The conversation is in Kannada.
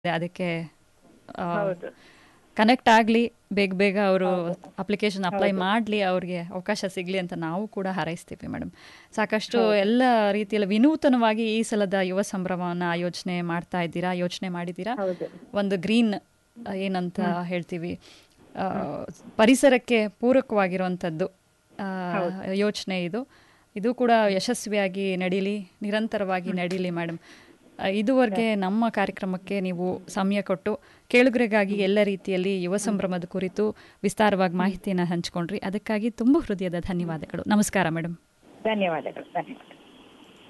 ಅದಕ್ಕೆ ಹೌದು ಕನೆಕ್ಟ್ ಆಗಲಿ ಬೇಗ ಬೇಗ ಅವರು ಅಪ್ಲಿಕೇಶನ್ ಅಪ್ಲೈ ಮಾಡಲಿ ಅವ್ರಿಗೆ ಅವಕಾಶ ಸಿಗಲಿ ಅಂತ ನಾವು ಕೂಡ ಹಾರೈಸ್ತೀವಿ ಮೇಡಮ್ ಸಾಕಷ್ಟು ಎಲ್ಲ ರೀತಿಯಲ್ಲಿ ವಿನೂತನವಾಗಿ ಈ ಸಲದ ಯುವ ಸಂಭ್ರಮವನ್ನು ಆಯೋಜನೆ ಮಾಡ್ತಾ ಇದ್ದೀರಾ ಯೋಚನೆ ಮಾಡಿದ್ದೀರಾ ಹೌದು ಒಂದು ಗ್ರೀನ್ ಏನಂತ ಹೇಳ್ತೀವಿ ಆ, ಪರಿಸರಕ್ಕೆ ಪೂರಕವಾಗಿರುವಂಥದ್ದು ಆ, ಯೋಚನೆ ಇದು ಇದು ಕೂಡ ಯಶಸ್ವಿಯಾಗಿ ನಡೀಲಿ ನಿರಂತರವಾಗಿ ನಡೀಲಿ ಮೇಡಮ್ ಇದುವರೆಗೆ ನಮ್ಮ ಕಾರ್ಯಕ್ರಮಕ್ಕೆ ನೀವು ಸಮಯ ಕೊಟ್ಟು ಕೇಳುಗರಿಗಾಗಿ ಎಲ್ಲ ರೀತಿಯಲ್ಲಿ ಯುವ ಸಂಭ್ರಮದ ಕುರಿತು ವಿಸ್ತಾರವಾಗಿ ಮಾಹಿತಿಯನ್ನು ಹಂಚ್ಕೊಂಡ್ರಿ ಅದಕ್ಕಾಗಿ ತುಂಬ ಹೃದಯದ ಧನ್ಯವಾದಗಳು ನಮಸ್ಕಾರ ಮೇಡಮ್ ಧನ್ಯವಾದಗಳು ಧನ್ಯವಾದ